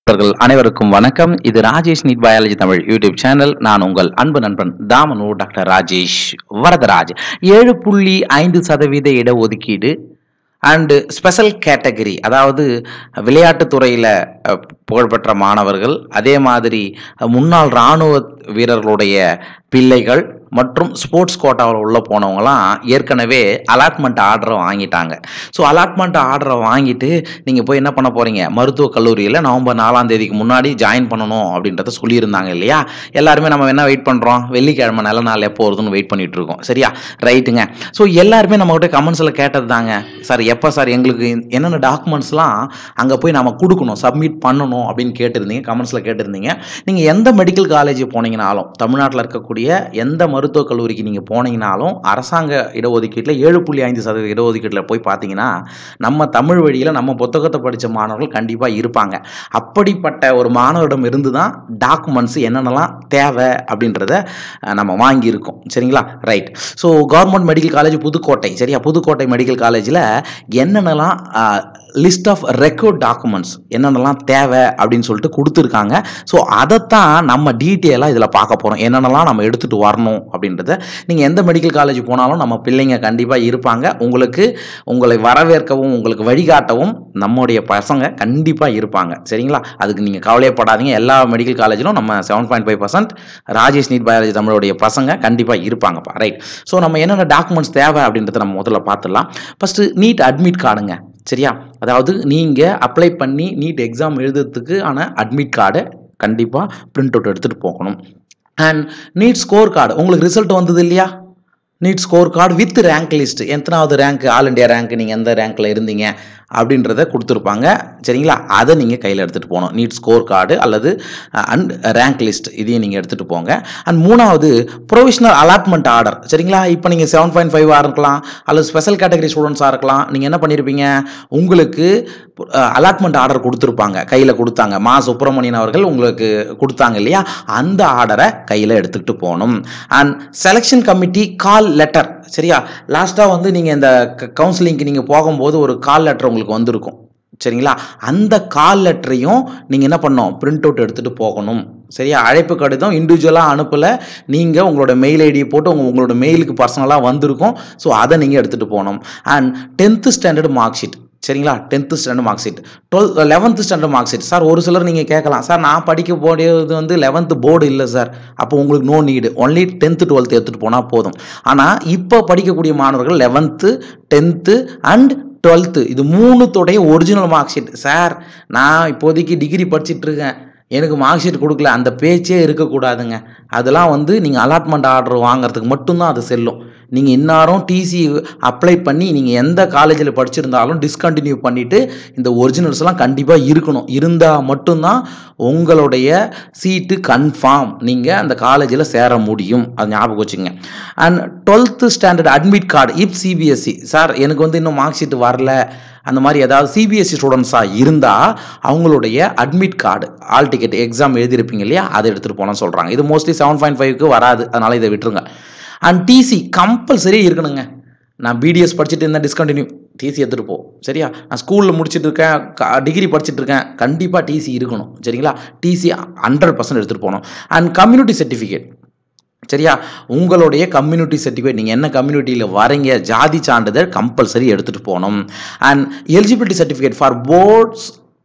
நண்பர்கள் அனைவருக்கும் வணக்கம் இது Rajesh NEET biology Tamil YouTube channel நான் உங்கள் அன்பு நண்பன் தாமனூர் டாக்டர் ராஜேஷ் வரதராஜ் ஏழு புள்ளி ஐந்து சதவீத இடஒதுக்கீடு அண்டு ஸ்பெஷல் கேட்டகரி அதாவது விளையாட்டுத் துறையில் அஹ், புகழ்பெற்ற மாணவர்கள் அதே மாதிரி அஹ், முன்னாள் இராணுவ வீரர்களுடைய பிள்ளைகள் மற்றும் ஸ்போர்ட்ஸ் கோட்டாவில் உள்ள போனவங்களாம் ஏற்கனவே அலாட்மெண்ட் ஆர்டரை வாங்கிட்டாங்க ஸோ அலாட்மெண்ட் ஆர்டரை வாங்கிட்டு நீங்கள் போய் என்ன பண்ண போகிறீங்க மருத்துவக் கல்லூரியில் நவம்பர் நாலாம் தேதிக்கு முன்னாடி ஜாயின் பண்ணணும் அப்படின்றத சொல்லியிருந்தாங்க இல்லையா எல்லாருமே நம்ம என்ன வெயிட் பண்ணுறோம் வெள்ளிக்கிழமை நல்ல நாள் எப்போ வருதுன்னு வெயிட் பண்ணிட்டு இருக்கோம் சரியா ரைட்டுங்க ஸோ எல்லாருமே நம்மகிட்ட கமெண்ட்ஸில் கேட்டது தாங்க சார் எப்போ சார் எங்களுக்கு என்னென்ன டாக்குமெண்ட்ஸ்லாம் அங்கே போய் நம்ம கொடுக்கணும் சப்மிட் பண்ணணும் அப்படின்னு கேட்டிருந்தீங்க கமெண்ட்ஸில் கேட்டிருந்தீங்க நீங்கள் எந்த மெடிக்கல் காலேஜ் போனீங்கனாலும் தமிழ்நாட்டில் இருக்கக்கூடிய எந்த மருத்துவக் கல்லூரிக்கு நீங்கள் போனீங்கனாலும் அரசாங்க இடஒதுக்கீட்டில் ஏழு புள்ளி ஐந்து சதவீத இடஒதுக்கீட்டில் போய் பார்த்தீங்கன்னா நம்ம தமிழ் வழியில் நம்ம புத்தகத்தை படித்த மாணவர்கள் கண்டிப்பாக இருப்பாங்க அப்படிப்பட்ட ஒரு மாணவரிடம் இருந்து தான் டாக்குமெண்ட்ஸ் என்னென்னலாம் தேவை அப்படின்றத அஹ், நம்ம வாங்கியிருக்கோம் சரிங்களா right so government medical college Pudukkottai சரியா புதுக்கோட்டை மெடிக்கல் காலேஜில் என்னென்னலாம் லிஸ்ட் ஆஃப் ரெக்கார்ட் டாக்குமெண்ட்ஸ் என்னென்னலாம் தேவை அப்படின்னு சொல்லிட்டு கொடுத்துருக்காங்க ஸோ அதைத்தான் நம்ம டீட்டெயிலாக இதில் பார்க்க போகிறோம் என்னென்னலாம் நம்ம எடுத்துகிட்டு வரணும் அப்படின்றத நீங்கள் எந்த மெடிக்கல் காலேஜ் போனாலும் நம்ம பிள்ளைங்க கண்டிப்பாக இருப்பாங்க உங்களுக்கு உங்களை வரவேற்கவும் உங்களுக்கு வழிகாட்டவும் நம்முடைய பசங்க கண்டிப்பாக இருப்பாங்க சரிங்களா அதுக்கு நீங்கள் கவலையப்படாதீங்க எல்லா மெடிக்கல் காலேஜிலும் நம்ம seven point five percent Rajesh NEET biology தமிழுடைய பசங்க கண்டிப்பாக இருப்பாங்கப்பா ரைட் ஸோ நம்ம என்னென்ன டாக்குமெண்ட்ஸ் தேவை அப்படின்றத நம்ம முதல்ல பார்த்துடலாம் ஃபஸ்ட்டு நீட் அட்மிட் கார்டுங்க சரியா அதாவது நீங்கள் அப்ளை பண்ணி நீட் எக்ஸாம் எழுதுறதுக்கு ஆன அட்மிட் கார்டை கண்டிப்பாக பிரிண்ட் அவுட் எடுத்துகிட்டு போகணும் அண்ட் நீட் ஸ்கோர் கார்டு உங்களுக்கு ரிசல்ட் வந்தது இல்லையா NEET score card with rank list எத்தனாவது ரேங்க் ஆல் இண்டியா ரேங்க் நீங்கள் எந்த ரேங்க்கில் இருந்தீங்க அப்படின்றத கொடுத்துருப்பாங்க சரிங்களா அதை நீங்கள் கையில் எடுத்துகிட்டு போகணும் நீட் ஸ்கோர் கார்டு அல்லது அண்ட் ரேங்க் லிஸ்ட் இதையும் நீங்கள் எடுத்துகிட்டு போங்க அண்ட் மூணாவது ப்ரொவிஷனல் அலாட்மெண்ட் ஆர்டர் சரிங்களா இப்போ நீங்கள் செவன் பாயிண்ட் ஃபைவாக இருக்கலாம் அல்லது ஸ்பெஷல் கேட்டகரி ஸ்டூடெண்ட்ஸாக இருக்கலாம் நீங்கள் என்ன பண்ணியிருப்பீங்க உங்களுக்கு அலாட்மெண்ட் ஆர்டர் கொடுத்துருப்பாங்க கையில் கொடுத்தாங்க மா சுப்பிரமணியன் அவர்கள் உங்களுக்கு கொடுத்தாங்க இல்லையா அந்த ஆர்டரை கையில் எடுத்துக்கிட்டு போகணும் and selection committee call letter சரியா லாஸ்ட்டாக வந்து நீங்கள் இந்த கவுன்சிலிங்க்கு நீங்கள் போகும்போது ஒரு கால் லெட்டர் உங்களுக்கு வந்திருக்கும் சரிங்களா அந்த கால் லெட்டரையும் நீங்கள் என்ன பண்ணணும் பிரிண்ட் அவுட் எடுத்துகிட்டு போகணும் சரியா அழைப்பு கடிதம் இண்டிவிஜுவலாக அனுப்பலை நீங்கள் உங்களோட மெயில் ஐடியை போட்டு உங்க உங்களோட மெயிலுக்கு பர்சனலாக வந்திருக்கும் ஸோ அதை நீங்கள் எடுத்துகிட்டு போகணும் and tenth standard mark sheet சரிங்களா tenth standard mark sheet twelve eleventh standard mark sheet sir ஒரு சிலர் நீங்கள் கேட்கலாம் சார் நான் படிக்க போடியது வந்து லெவன்த்து போர்டு இல்லை சார் அப்போ உங்களுக்கு no need only tenth twelfth எடுத்துகிட்டு போனால் போதும் ஆனால் இப்போ படிக்கக்கூடிய மாணவர்கள் லெவன்த்து டென்த்து அண்ட் டுவெல்த்து இது மூணுத்தோடைய ஒரிஜினல் மார்க் ஷீட் சார் நான் இப்போதைக்கு டிகிரி படிச்சிட்டு இருக்கேன் எனக்கு மார்க் ஷீட் கொடுக்கல அந்த பேச்சே இருக்கக்கூடாதுங்க அதெல்லாம் வந்து நீங்கள் அலாட்மெண்ட் ஆர்டர் வாங்குறதுக்கு மட்டும்தான் அது செல்லும் நீங்கள் இன்னாரும் டிசி அப்ளை பண்ணி நீங்கள் எந்த காலேஜில் படிச்சிருந்தாலும் டிஸ்கண்டினியூ பண்ணிவிட்டு இந்த ஒரிஜினல்ஸ்லாம் கண்டிப்பாக இருக்கணும் இருந்தால் மட்டும்தான் உங்களுடைய சீட்டு கன்ஃபார்ம் நீங்கள் அந்த காலேஜில் சேர முடியும் அது ஞாபகம் வச்சுங்க and twelfth standard admit card if CBSE sir எனக்கு வந்து இன்னும் மார்க் ஷீட் வரல அந்த மாதிரி ஏதாவது சிபிஎஸ்சி ஸ்டூடெண்ட்ஸாக இருந்தால் அவங்களுடைய admit card hall ticket exam எழுதியிருப்பீங்க இல்லையா அதை எடுத்துகிட்டு போனால் சொல்கிறாங்க இது மோஸ்ட்லி செவன் பாயிண்ட் ஃபைவ்க்கு வராது அதனால் இதை விட்டுருங்க அண்ட் டிசி கம்பல்சரி இருக்கணுங்க நான் பிடிஎஸ் படிச்சுட்டு இருந்தேன் டிஸ்கண்டினியூ டிசி எடுத்துகிட்டு போ சரியா நான் ஸ்கூலில் முடிச்சுட்டு இருக்கேன் டிகிரி படிச்சுட்டு இருக்கேன் கண்டிப்பாக டிசி இருக்கணும் சரிங்களா டிசி ஹண்ட்ரட் பர்சன்ட் எடுத்துகிட்டு போகணும் அண்ட் கம்யூனிட்டி சர்டிஃபிகேட் சரியா உங்களுடைய கம்யூனிட்டி சர்டிஃபிகேட் நீங்கள் என்ன கம்யூனிட்டியில் வரீங்க ஜாதி சான்றிதழ் கம்பல்சரி எடுத்துகிட்டு போகணும் and eligibility certificate for boards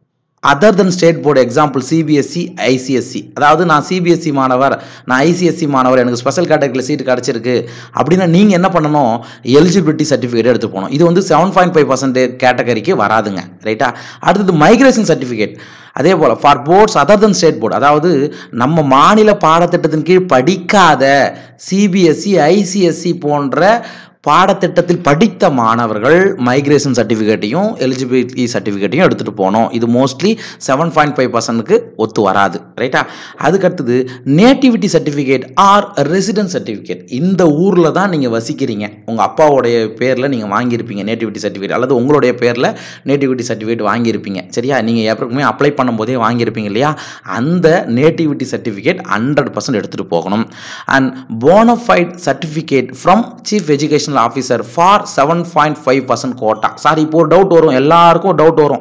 other than state board example CBSE ICSE அதாவது நான் சிபிஎஸ்சி மாணவர் நான் ஐசிஎஸ்சி மாணவர் எனக்கு ஸ்பெஷல் கேட்டகரியில் சீட் கிடச்சிருக்கு அப்படின்னா நீங்கள் என்ன பண்ணணும் எலிஜிபிலிட்டி சர்டிஃபிகேட் எடுத்து போகணும் இது வந்து செவன் பாயிண்ட் ஃபைவ் பர்சன்டேஜ் கேட்டகரிக்கு வராதுங்க ரைட்டா அடுத்தது மைக்ரேஷன் சர்டிஃபிகேட் அதே போல் for boards other than state board அதாவது நம்ம மாநில பாடத்திட்டத்தின் கீழ் படிக்காத சிபிஎஸ்சி ஐசிஎஸ்சி போன்ற பாடத்திட்டத்தில் படித்த மாணவர்கள் மைக்ரேஷன் சர்டிஃபிகேட்டையும் எலிஜிபிலிட்டி சர்டிஃபிகேட்டையும் எடுத்துகிட்டு போகணும் இது மோஸ்ட்லி செவன் பாயிண்ட் ஃபைவ் பர்சன்ட்டுக்கு ஒத்து வராது ரைட்டா அதுக்கடுத்தது nativity certificate or resident certificate இந்த ஊரில் தான் நீங்கள் வசிக்கிறீங்க உங்கள் அப்பாவுடைய பேரில் நீங்கள் வாங்கியிருப்பீங்க நேட்டிவிட்டி சர்டிஃபிகேட் அல்லது உங்களுடைய பேரில் நேட்டிவிட்டி சர்டிஃபிகேட் வாங்கியிருப்பீங்க சரியா நீங்கள் எப்பவுமே அப்ளை பண்ணும்போதே வாங்கியிருப்பீங்க இல்லையா அந்த நேட்டிவிட்டி சர்டிஃபிகேட் ஹண்ட்ரட் பர்சன்ட் எடுத்துகிட்டு போகணும் and bonafide certificate from chief educational officer for seven point five percent quota sir இப்போ ஒரு டவுட் வரும் எல்லாருக்கும் டவுட் வரும்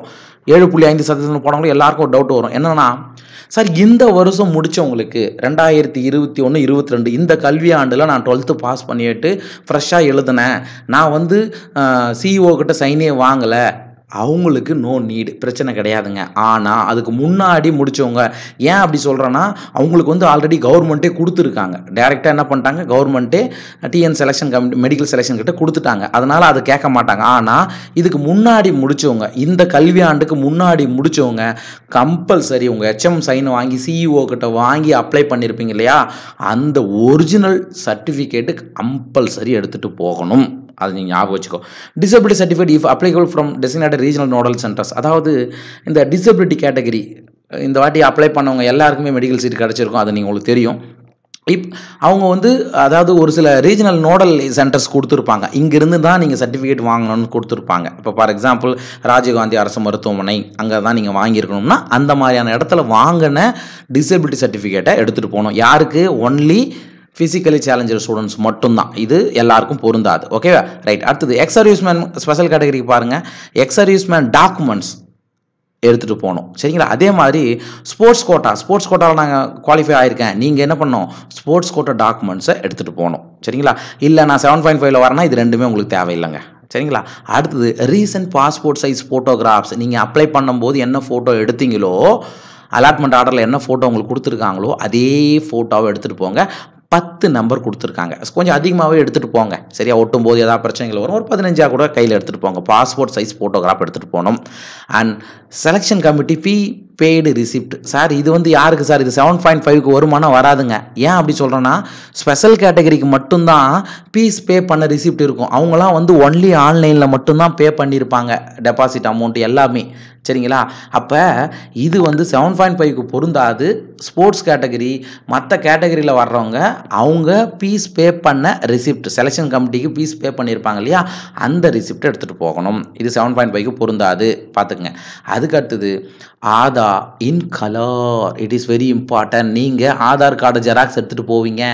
ஏழு புள்ளி ஐந்து சதவீதம் போனவங்களும் எல்லாருக்கும் ஒரு டவுட் வரும் என்னன்னா சார் இந்த வருஷம் முடிச்சவங்களுக்கு ரெண்டாயிரத்தி இருபத்தி ஒன்று இருபத்தி ரெண்டு இந்த கல்வி ஆண்டில் நான் டுவெல்த்து பாஸ் பண்ணிட்டு ஃப்ரெஷ்ஷாக எழுதினேன் நான் வந்து சிஇஓ கிட்ட சைனே வாங்கலை அவங்களுக்கு நோ நீடு பிரச்சனை கிடையாதுங்க ஆனால் அதுக்கு முன்னாடி முடிச்சவங்க ஏன் அப்படி சொல்கிறேன்னா அவங்களுக்கு வந்து ஆல்ரெடி கவர்மெண்ட்டே கொடுத்துருக்காங்க டேரெக்டாக என்ன பண்ணிட்டாங்க கவர்மெண்ட்டே TN selection committee medical selection கிட்ட கொடுத்துட்டாங்க அதனால் அதை கேட்க மாட்டாங்க ஆனால் இதுக்கு முன்னாடி முடிச்சவங்க இந்த கல்வி ஆண்டுக்கு முன்னாடி முடிச்சவங்க கம்பல்சரி உங்கள் ஹெச்எம் சைன் வாங்கி சிஇஓ கிட்ட வாங்கி அப்ளை பண்ணியிருப்பீங்க இல்லையா அந்த ஒரிஜினல் சர்டிஃபிகேட்டு கம்பல்சரி எடுத்துகிட்டு போகணும் அது நீங்கள் ஞாபகம் வச்சுக்கோ disability certificate if applicable from designated regional nodal centres அதாவது இந்த டிசபிலிட்டி கேட்டகரி இந்த வாட்டி அப்ளை பண்ணவங்க எல்லாருக்குமே மெடிக்கல் சீட் கிடச்சிருக்கும் அது நீங்கள் உங்களுக்கு தெரியும் இப் அவங்க வந்து அதாவது ஒரு சில ரீஜனல் நோடல் சென்டர்ஸ் கொடுத்துருப்பாங்க இங்கிருந்து தான் நீங்கள் சர்டிஃபிகேட் வாங்கணும்னு கொடுத்துருப்பாங்க இப்போ ஃபார் எக்ஸாம்பிள் ராஜீவ்காந்தி அரசு மருத்துவமனை அங்கே தான் நீங்கள் வாங்கியிருக்கணும்னா அந்த மாதிரியான இடத்துல வாங்கின டிசபிலிட்டி சர்டிஃபிகேட்டை எடுத்துகிட்டு போகணும் யாருக்கு ஒன்லி ஃபிசிக்கலி சேலஞ்சர் ஸ்டூடெண்ட்ஸ் மட்டும்தான் இது எல்லாருக்கும் பொருந்தாது ஓகேவா ரைட் அடுத்தது எக்ஸ் சர்வீஸ்மேன் ஸ்பெஷல் கேட்டகரிக்கு பாருங்கள் எக்ஸ் சர்வீஸ்மேன் டாக்குமெண்ட்ஸ் எடுத்துகிட்டு போகணும் சரிங்களா அதே மாதிரி ஸ்போர்ட்ஸ் கோட்டா ஸ்போர்ட்ஸ் கோட்டாவில் நாங்கள் குவாலிஃபை ஆயிருக்கேன் நீங்கள் என்ன பண்ணணும் ஸ்போர்ட்ஸ் கோட்டா டாக்குமெண்ட்ஸை எடுத்துகிட்டு போகணும் சரிங்களா இல்லை நான் செவன் பாயிண்ட் ஃபைவ்ல வரேன்னா இது ரெண்டுமே உங்களுக்கு தேவையில்லைங்க சரிங்களா அடுத்தது ரீசன்ட் பாஸ்போர்ட் சைஸ் ஃபோட்டோகிராஃப்ஸ் நீங்கள் அப்ளை பண்ணும்போது என்ன ஃபோட்டோ எடுத்தீங்களோ அலாட்மெண்ட் ஆர்டரில் என்ன ஃபோட்டோ உங்களுக்கு கொடுத்துருக்காங்களோ அதே ஃபோட்டோவை எடுத்துகிட்டு போங்க பத்து நம்பர் கொடுத்துருக்காங்க கொஞ்சம் அதிகமாகவே எடுத்துகிட்டு போங்க சரியா ஒட்டும் போது ஏதாவது பிரச்சனைகள் வரும் ஒரு பதினஞ்சா கூட கையில் எடுத்துகிட்டு போங்க பாஸ்போர்ட் சைஸ் ஃபோட்டோகிராஃப் எடுத்துகிட்டு போகணும் and selection committee fee paid receipt sir இது வந்து யாருக்கு சார் இது செவன் பாயிண்ட் ஃபைவ்க்கு வருமானம் வராதுங்க ஏன் அப்படி சொல்கிறேன்னா ஸ்பெஷல் கேட்டகரிக்கு மட்டும்தான் ஃபீஸ் பே பண்ண ரிசிப்ட் இருக்கும் அவங்களாம் வந்து ஒன்லி ஆன்லைனில் மட்டும்தான் பே பண்ணியிருப்பாங்க டெபாசிட் அமௌண்ட் எல்லாமே சரிங்களா அப்போ இது வந்து செவன் பாயிண்ட் ஃபைவ்க்கு பொருந்தாது ஸ்போர்ட்ஸ் கேட்டகரி மற்ற கேட்டகரியில் வர்றவங்க அவங்க ஃபீஸ் பே பண்ண ரிசிப்ட் செலெக்ஷன் கமிட்டிக்கு ஃபீஸ் பே பண்ணியிருப்பாங்க இல்லையா அந்த ரிசிப்ட் எடுத்துகிட்டு போகணும் இது செவன் பாயிண்ட் ஃபைவ்க்கு பொருந்தாது பார்த்துக்குங்க அதுக்கு அடுத்தது Aadhaar in colour it is very important நீங்கள் ஆதார் கார்டு ஜெராக்ஸ் எடுத்துகிட்டு போவீங்க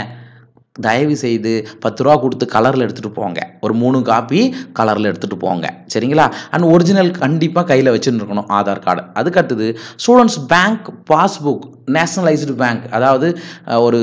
தயவு செய்து பத்து ரூபா கொடுத்து கலரில் எடுத்துகிட்டு போங்க ஒரு மூணு காப்பி கலரில் எடுத்துகிட்டு போங்க சரிங்களா அண்ட் ஒரிஜினல் கண்டிப்பாக கையில் வச்சுன்னு இருக்கணும் ஆதார் கார்டு அதுக்கு அடுத்தது students bank passbook nationalised bank அதாவது அஹ், ஒரு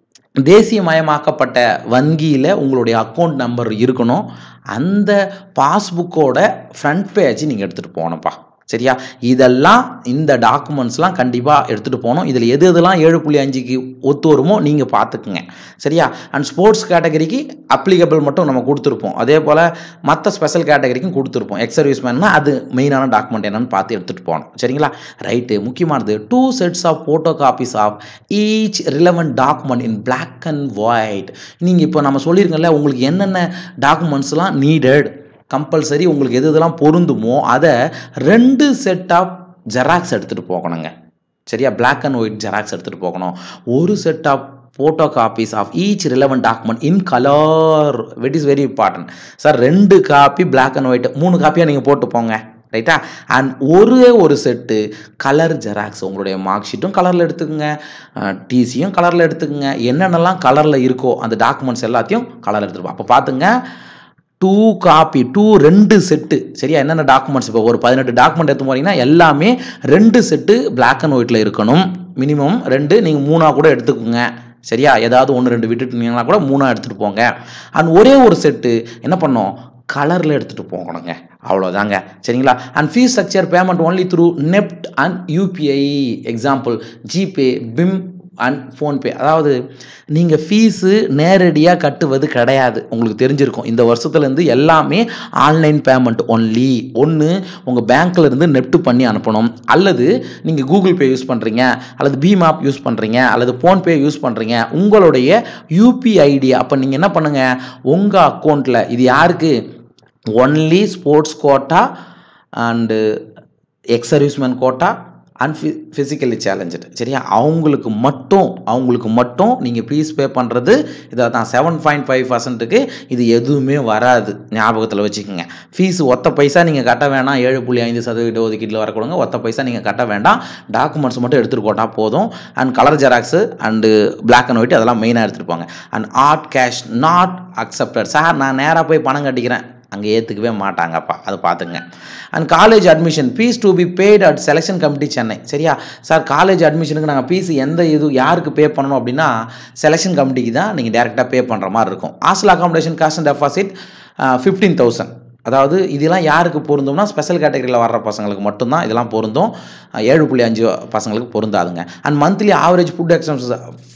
தேசியமயமாக்கப்பட்ட வங்கியில் உங்களுடைய அக்கௌண்ட் நம்பர் இருக்கணும் அந்த பாஸ்புக்கோட ஃப்ரண்ட் பேஜ் நீங்கள் எடுத்துகிட்டு போகணும்ப்பா சரியா இதெல்லாம் இந்த டாக்குமெண்ட்ஸ்லாம் கண்டிப்பாக எடுத்துகிட்டு போகணும் இதில் எது எதெல்லாம் ஏழு புள்ளி அஞ்சுக்கு ஒத்து வருமோ நீங்கள் பார்த்துக்குங்க சரியா அண்ட் ஸ்போர்ட்ஸ் கேட்டகரிக்கு அப்ளிகபிள் மட்டும் நம்ம கொடுத்துருப்போம் அதே போல் மற்ற ஸ்பெஷல் கேட்டகரிக்கும் கொடுத்துருப்போம் எக்ஸ் சர்வீஸ்மேன்னா அது மெயினான டாக்குமெண்ட் என்னன்னு பார்த்து எடுத்துகிட்டு போகணும் சரிங்களா ரைட்டு முக்கியமானது two sets of photo copies of each relevant document in black and white நீங்கள் இப்போ நம்ம சொல்லியிருக்கோம்ல உங்களுக்கு என்னென்ன டாக்குமெண்ட்ஸ்லாம் நீடட் கம்பல்சரி உங்களுக்கு எது இதெல்லாம் பொருந்துமோ அதை ரெண்டு செட் ஆஃப் ஜெராக்ஸ் எடுத்துகிட்டு போகணுங்க சரியா பிளாக் அண்ட் ஒயிட் ஜெராக்ஸ் எடுத்துகிட்டு போகணும் ஒரு set of photo copies of each relevant document in colour it is very important sir ரெண்டு காப்பி பிளாக் அண்ட் ஒயிட் மூணு காப்பியாக நீங்கள் போட்டு போங்க ரைட்டா அண்ட் ஒரே ஒரு செட்டு கலர் ஜெராக்ஸ் உங்களுடைய மார்க் ஷீட்டும் கலரில் எடுத்துக்கோங்க டிசியும் கலரில் எடுத்துக்கோங்க என்னென்னலாம் கலரில் இருக்கோ அந்த டாக்குமெண்ட்ஸ் எல்லாத்தையும் கலரில் எடுத்துருப்போம் அப்போ பார்த்துங்க டூ காப்பி டூ ரெண்டு செட்டு சரியா என்னென்ன டாக்குமெண்ட்ஸ் இப்போ ஒரு பதினெட்டு டாக்குமெண்ட் எடுத்து போறீங்கன்னா எல்லாமே ரெண்டு செட்டு பிளாக் அண்ட் ஒயிட்டில் இருக்கணும் மினிமம் ரெண்டு நீங்கள் மூணாக கூட எடுத்துக்கோங்க சரியா ஏதாவது ஒன்று ரெண்டு விட்டுட்டீங்கன்னா கூட மூணாக எடுத்துகிட்டு போங்க அண்ட் ஒரே ஒரு செட்டு என்ன பண்ணோம் கலரில் எடுத்துகிட்டு போகணுங்க அவ்வளோதாங்க சரிங்களா and fees structure payment only through NEFT and UPI example GPay BHIM and PhonePe அதாவது நீங்கள் ஃபீஸு நேரடியாக கட்டுவது கிடையாது உங்களுக்கு தெரிஞ்சிருக்கும் இந்த வருஷத்துலேருந்து எல்லாமே ஆன்லைன் பேமெண்ட் ஒன்லி ஒன்று உங்கள் பேங்க்கில் இருந்து நெட்டு பண்ணி அனுப்பணும் அல்லது நீங்கள் கூகுள் பே யூஸ் பண்ணுறீங்க அல்லது பீம் ஆப் யூஸ் பண்ணுறீங்க அல்லது ஃபோன்பே யூஸ் பண்ணுறீங்க உங்களுடைய யூபிஐ ஐடி அப்போ நீங்கள் என்ன பண்ணுங்கள் உங்கள் அக்கௌண்ட்டில் இது யாருக்கு only sports quota and ex serviceman quota and ஃபி ஃபிசிக்கலி சேலஞ்சடு சரியா அவங்களுக்கு மட்டும் அவங்களுக்கு மட்டும் நீங்கள் ஃபீஸ் பே பண்ணுறது இதை தான் செவன் பாயிண்ட் ஃபைவ் பர்சன்ட்டுக்கு இது எதுவுமே வராது ஞாபகத்தில் வச்சுக்கோங்க ஃபீஸ் ஒத்த பைசா நீங்கள் கட்ட வேணாம் ஏழு புள்ளி ஐந்து சதவீத ஒதுக்கீட்டில் வரக்கூடாங்க ஒத்த பைசா நீங்கள் கட்ட வேண்டாம் டாக்குமெண்ட்ஸ் மட்டும் எடுத்துகிட்டு போட்டால் போதும் and colour Xerox and black and white அதெல்லாம் மெயினாக எடுத்துகிட்டு போங்க and or cash not accepted sir நான் நேராக போய் பணம் கட்டிக்கிறேன் அங்கே ஏற்றுக்கவே மாட்டாங்கப்பா அதை பார்த்துங்க and college admission fees to be paid at selection committee Chennai சரியா சார் காலேஜ் அட்மிஷனுக்கு நாங்கள் ஃபீஸ் எந்த இது யாருக்கு பே பண்ணணும் அப்படின்னா செலெக்ஷன் கமிட்டிக்கு தான் நீங்கள் டேரெக்டாக பே பண்ணுற மாதிரி இருக்கும் hostel accommodation cost and deposit fifteen thousand அதாவது இதெல்லாம் யாருக்கு பொருந்தும்னா ஸ்பெஷல் கேட்டகரியில் வர்ற பசங்களுக்கு மட்டும்தான் இதெல்லாம் பொருந்தும் அஹ் ஏழு புள்ளி அஞ்சு பசங்களுக்கு பொருந்தாதுங்க and monthly average food expenses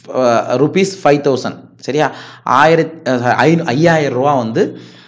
rupees five thousand சரியா ஆயிரத்தி ஐ ஐயாயிரம் ரூபா வந்து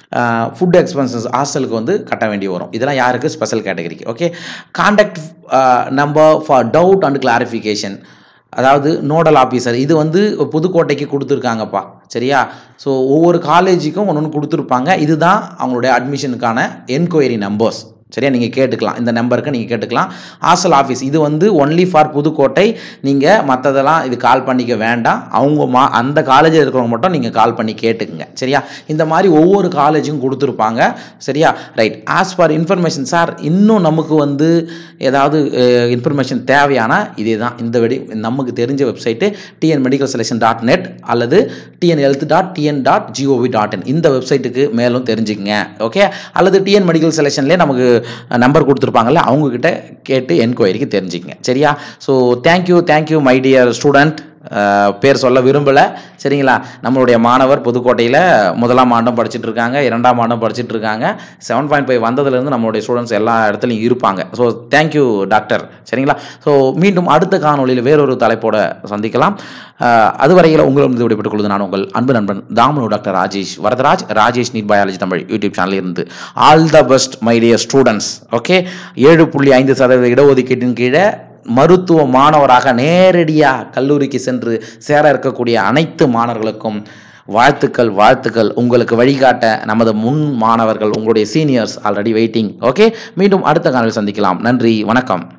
ஃபுட் எக்ஸ்பென்சஸ் ஹாஸ்டலுக்கு வந்து கட்ட வேண்டி வரும் இதெல்லாம் யாருக்கு ஸ்பெஷல் கேட்டகரிக்கு okay contact number for doubt and clarification அதாவது நோடல் ஆஃபீஸர் இது வந்து புதுக்கோட்டைக்கு கொடுத்துருக்காங்கப்பா சரியா ஸோ ஒவ்வொரு காலேஜுக்கும் ஒன்று ஒன்று கொடுத்துருப்பாங்க இதுதான் அவங்களுடைய அட்மிஷனுக்கான என்கொயரி நம்பர்ஸ் சரியா நீங்கள் கேட்டுக்கலாம் இந்த நம்பருக்கு நீங்கள் கேட்டுக்கலாம் ஹாஸ்டல் ஆஃபீஸ் இது வந்து ஒன்லி ஃபார் புதுக்கோட்டை நீங்கள் மற்றதெல்லாம் இது கால் பண்ணிக்க வேண்டாம் அவங்க மா அந்த காலேஜில் இருக்கிறவங்க மட்டும் நீங்கள் கால் பண்ணி கேட்டுக்குங்க சரியா இந்த மாதிரி ஒவ்வொரு காலேஜும் கொடுத்துருப்பாங்க சரியா right as for information sir இன்னும் நமக்கு வந்து ஏதாவது இன்ஃபர்மேஷன் தேவையானா இதே தான் இந்த வெடி நமக்கு தெரிஞ்ச website TN medical selection dot net அல்லது TN health dot TN dot GOV dot in இந்த வெப்சைட்டுக்கு மேலும் தெரிஞ்சுக்கங்க ஓகே அல்லது டிஎன் மெடிக்கல் செலெக்ஷன்லேயே நமக்கு நம்பர் கொடுத்துருப்பாங்கல்ல அவங்கக்கிட்ட கேட்டு என்கொயரிக்கு தெரிஞ்சுக்கங்க சரியா so thank you thank you my dear student பேர் சொல்ல விரும்பலை சரிங்களா நம்மளுடைய மாணவர் புதுக்கோட்டையில் முதலாம் ஆண்டும் படிச்சுட்டு இருக்காங்க இரண்டாம் ஆண்டும் படிச்சுட்டு இருக்காங்க செவன் பாயிண்ட் ஃபைவ் வந்ததுலேருந்து நம்மளுடைய ஸ்டூடெண்ட்ஸ் எல்லா இடத்துலையும் இருப்பாங்க ஸோ தேங்க்யூ டாக்டர் சரிங்களா ஸோ மீண்டும் அடுத்த காணொலியில் வேறொரு தலைப்போட சந்திக்கலாம் அஹ், அதுவரையில் உங்களிடம் விடைபெற்றுக் கொள்வது நான் உங்கள் அன்பு நண்பன் தாமனு doctor Rajesh Varadaraj Rajesh NEET biology Tamil YouTube சேனலில் இருந்து all the best my dear students okay ஏழு புள்ளி ஐந்து சதவீத இடஒதுக்கீட்டின் கீழே மருத்துவ மாணவராக நேரடியாக கல்லூரிக்கு சென்று சேர இருக்கக்கூடிய அனைத்து மாணவர்களுக்கும் வாழ்த்துக்கள் வாழ்த்துக்கள் உங்களுக்கு வழிகாட்ட நமது முன் மாணவர்கள் உங்களுடைய சீனியர்ஸ் ஆல்ரெடி வெயிட்டிங் ஓகே மீண்டும் அடுத்த காலையில் சந்திக்கலாம் நன்றி வணக்கம்